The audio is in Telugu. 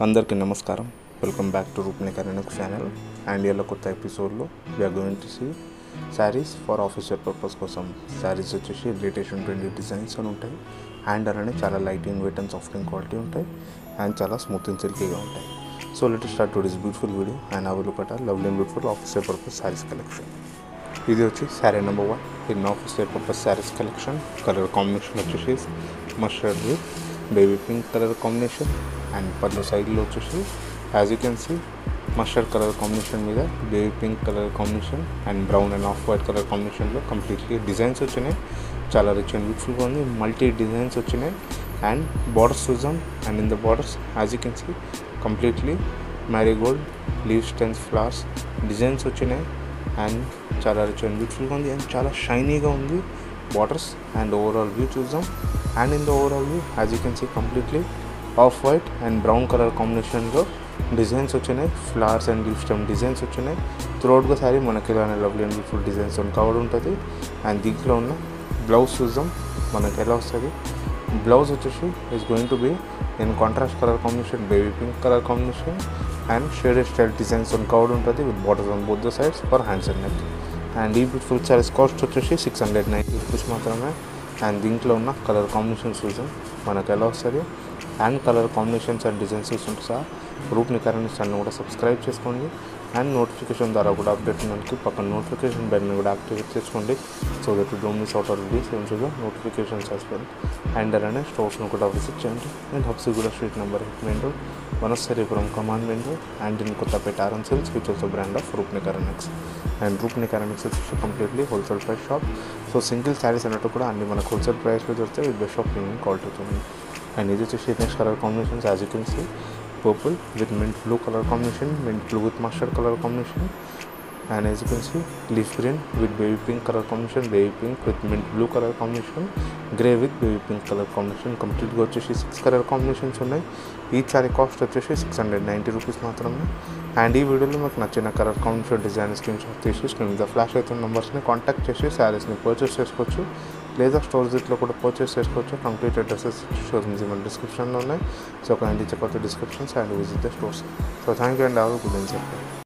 అందరికీ నమస్కారం వెల్కమ్ బ్యాక్ టు రూప్నే కరణక్ ఛానల్ అండ్ ఇలా కొత్త ఎపిసోడ్లో we're going to see saris for officer purpose కోసం శారీస్ వచ్చేసి లేటెస్ట్ ట్వంటీ డిజైన్స్ అని ఉంటాయి హ్యాండ్ అనేది చాలా light in weight and soft in quality ఉంటాయి అండ్ చాలా స్మూత్ అండ్ సిల్కీగా ఉంటాయి so let start to this beautiful video and our look at lovely and beautiful officer purpose saris collection ఇది వచ్చి sari number one in officer purpose saris collection colour combination వచ్చేసి mustard with baby pink colour combination and పళ్ళు సైడ్లో వచ్చేసి as you can see mustard colour combination మీద baby pink colour combination and brown and off white colour కాంబినేషన్లో కంప్లీట్లీ డిజైన్స్ వచ్చినాయి చాలా రిచ్ అండ్ బ్యూటిఫుల్గా ఉంది మల్టీ డిజైన్స్ వచ్చినాయి అండ్ బార్డర్స్ చూద్దాం and in the borders as you can see completely marigold leave stems flowers designs వచ్చినాయి అండ్ చాలా రిచ్ అండ్ బ్యూటిఫుల్గా ఉంది అండ్ చాలా షైనీగా ఉంది బార్డర్స్ అండ్ ఓవరాల్ వ్యూ చూద్దాం and in the overall view as you can see completely off white and brown colour కాంబినేషన్లో డిజైన్స్ వచ్చినాయి flowers and leave stem designs వచ్చినాయి త్రూఅవుట్గా సారీ మనకి ఇలానే lovely and beautiful designs cover ఉంటుంది అండ్ దీంట్లో ఉన్న బ్లౌజ్ చూద్దాం మనకి ఎలా వస్తుంది బ్లౌజ్ వచ్చేసి is going to be in contrast colour combination baby pink colour combination and shaded style designs on covered ఉంటుంది with borders on both the sides for hands and neck and ఈ బ్యూటిఫుల్ సారీస్ కాస్ట్ వచ్చేసి సిక్స్ హండ్రెడ్ నైంటీ రూపీస్ మాత్రమే అండ్ దీంట్లో ఉన్న కలర్ కాంబినేషన్స్ చూసాం మనకు ఎలా వస్తుంది and colour combinations and designs చూస్తుంటే సార్ రూప్ని కరెంట్ ఛానల్ కూడా సబ్స్క్రైబ్ చేసుకోండి అండ్ నోటిఫికేషన్ ద్వారా కూడా అప్డేట్ ఉండడానికి పక్కన నోటిఫికేషన్ బెల్ని కూడా యాక్టివేట్ చేసుకోండి so that you don't miss out our release ఏం చూద్దాం నోటిఫికేషన్స్ యాజ్ వెల్ అండ్ అలానే స్టోర్స్ను కూడా విజిట్ చేయండి and Habsiguda street number eight main road Vanasthalipuram కమాండ్ main road and in Kothapet ఆరన్ సిల్స్ విచ్ ఆల్సో బ్రాండ్ ఆఫ్ రూప్ని కరెనిక్స్ అండ్ రూప్ని కరెనిక్స్ వచ్చేసి completely wholesale price shop so single saris అన్నట్టు కూడా అన్ని మనకు హోల్సేల్ ప్రైస్లో దొరుకుతాయి with best of premium quality ఉంది అండ్ ఇది వచ్చేసి next colour combinations as you can see purple with mint blue color combination mint blue with mustard color combination and as you can see leaf green with baby pink color combination baby pink with mint blue color combination grey with baby pink color combination కంప్లీట్గా వచ్చేసి సిక్స్ కలర్ కాంబినేషన్స్ ఉన్నాయి ఈ సారీ కాస్ట్ వచ్చేసి సిక్స్ హండ్రెడ్ నైంటీ రూపీస్ మాత్రమే అండ్ ఈ వీడియోలో మీకు నచ్చిన colour combination design screenshot తీసి స్క్రీన్ మీద ఫ్లాష్ అవుతున్న నెంబర్స్ని కాంటాక్ట్ చేసి శారీస్ని పర్చేస్ చేసుకోవచ్చు లేదా స్టోర్ జిట్లో కూడా పర్చేస్ చేసుకోవచ్చు కంప్లీట్ అడ్రసెస్ షోస్ మన డిస్క్రిప్షన్లో ఉన్నాయి so kindly check out the descriptions and visit the stores so thank you and all good చెప్పండి